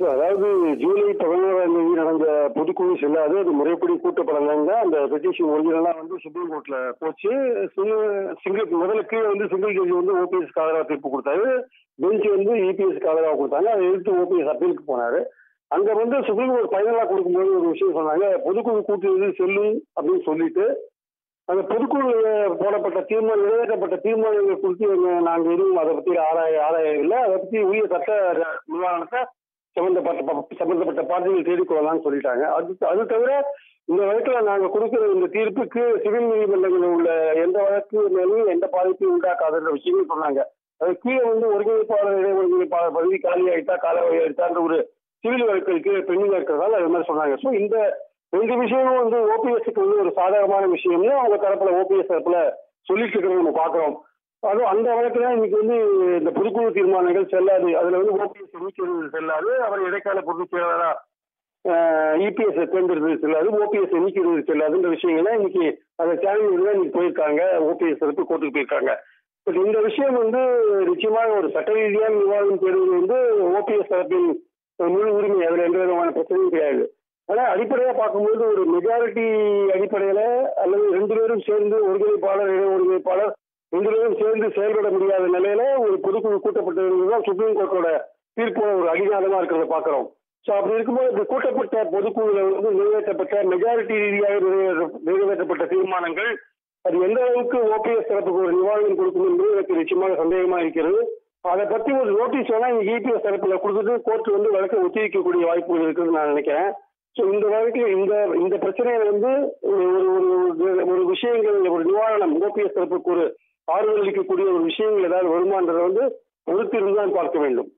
அதாவது ஜூலை பதினோராம் தேதி நடந்த பொதுக்குழு செல்லாது அது முறைப்படி கூட்டப்படலைங்க அந்த பெட்டிஷன் ஒரிஜினலாக வந்து சுப்ரீம் கோர்ட்ல போச்சு சிங்கிள் முதல்ல கீழே வந்து சிங்கிள் ஜட்ஜி வந்து ஓபிஎஸ் ஆதரவாக தீர்ப்பு கொடுத்தாரு பெஞ்ச் வந்து இபிஎஸ் ஆதரவாக கொடுத்தாங்க அதை எதிர்த்து ஓபிஎஸ் அப்பீலுக்கு போனாரு அங்க வந்து சுப்ரீம் கோர்ட் ஃபைனலாக கொடுக்கும்போது ஒரு விஷயம் சொன்னாங்க பொதுக்குழு கூட்டுறது செல்லும் அப்படின்னு சொல்லிட்டு அந்த பொதுக்குழு போடப்பட்ட தீர்மானம் நிறைவேற்றப்பட்ட தீர்மானங்கள் குறித்து எங்க- நாங்க எதுவும் அதை பத்தி ஆராய ஆராயவில்லை அதை பத்தி உரிய சட்ட நிவாரணத்தை சம்பந்தப்பட்ட ப- சம்பந்தப்பட்ட பார்ட்டிகள் தேடிக்கொள்ளலாம்னு சொல்லிட்டாங்க அது அது தவிர இந்த வழக்கில் நாங்க கொடுக்கிற இந்த தீர்ப்புக்கு சிவில் நீதிமன்றங்களில் உள்ள எந்த வழக்கு மேலும் எந்த பாதிப்பையும் உண்டாக்காதுன்ற விஷயங்கள் சொன்னாங்க அது கீழே வந்து ஒருங்கிணைப்பாளர் இணை ஒருங்கிணைப்பாளர் பதவி காலி ஆயிட்டா காலாவதி ஆயிட்டான்ற ஒரு சிவில் வழக்குகளுக்கு பெண்ணில் இருக்கிறதால அது மாதிரி சொன்னாங்க ஸோ இந்த ரெண்டு விஷயமும் வந்து ஓபிஎஸ்க்கு வந்து ஒரு சாதகமான விஷயம்னு அவங்க தரப்புல ஓபிஎஸ் தரப்புல சொல்லிட்டு இருக்கிறத நம்ம பாக்குறோம் அதுவும் அந்த வழக்குல இன்னைக்கு வந்து இந்த பொதுக்குழு தீர்மானங்கள் செல்லாது அதுல வந்து ஓபிஎஸ் எண்ணிக்கிறது செல்லாது அவர் இடைக்கால பொதுச் செயலாளரா இபிஎஸ் தேர்ந்தெடுத்தது செல்லாது ஓபிஎஸ் எண்ணிக்கிறது செல்லாதுன்ற விஷயங்கள்லாம் இன்னைக்கு அதை சேலஞ்ச் தான் இன்னைக்கு போயிருக்காங்க ஓபிஎஸ் தரப்பு கோர்ட்டுக்கு போயிருக்காங்க பட் இந்த விஷயம் வந்து நிச்சயமாக ஒரு சட்ட ரீதியான விவாதம் தேடுவது வந்து ஓபிஎஸ் தரப்பின் முழு உரிமை அதுல எந்த விதமான பிரச்சனையும் கிடையாது ஆனா அடிப்படையா பார்க்கும்போது ஒரு மெஜாரிட்டி அடிப்படையில அல்லது ரெண்டு பேரும் சேர்ந்து ஒருங்கிணைப்பாளர் இணை ஒருங்கிணைப்பாளர் ரெண்டு பேரும் சேர்ந்து செயல்பட முடியாத நிலையில ஒரு பொதுக்குழு கூட்டப்பட்டதுதான் சுப்ரீம் கோர்ட்டோட தீர்ப்போட ஒரு அடிநாதமா இருக்கிறத பாக்குறோம் ஸோ அப்படி இருக்கும்போது இப்படி கூட்டப்பட்ட பொதுக்குழுல வந்து நிறைவேற்றப்பட்ட மெஜாரிட்டி ரீதியாக நிறைவேற்ற- நிறைவேற்றப்பட்ட தீர்மானங்கள் அது எந்த அளவுக்கு ஓபிஎஸ் தரப்புக்கு ஒரு நிவாரணம் கொடுக்கும் என்பது எனக்கு நிச்சயமாக சந்தேகமா இருக்கிறது அதை பத்தி ஒரு நோட்டீஸ் வேணா இபிஎஸ் தரப்புல கொடுத்துட்டு கோர்ட் வந்து வழக்கை ஒத்திவைக்கக்கூடிய வாய்ப்புகள் இருக்குன்னு நான் நினைக்கிறேன் ஸோ இந்த வழக்கில் இந்த இந்த பிரச்சனையில வந்து ஒரு ஒரு ஒரு- ஒரு விஷயங்கள் ஒரு நிவாரணம் ஓபிஎஸ் தரப்புக்கு ஒரு ஆறுதல் அளிக்கக்கூடிய ஒரு விஷயங்கள் ஏதாவது வருமானதை வந்து பொறுத்திருந்து தான் பார்க்க வேண்டும்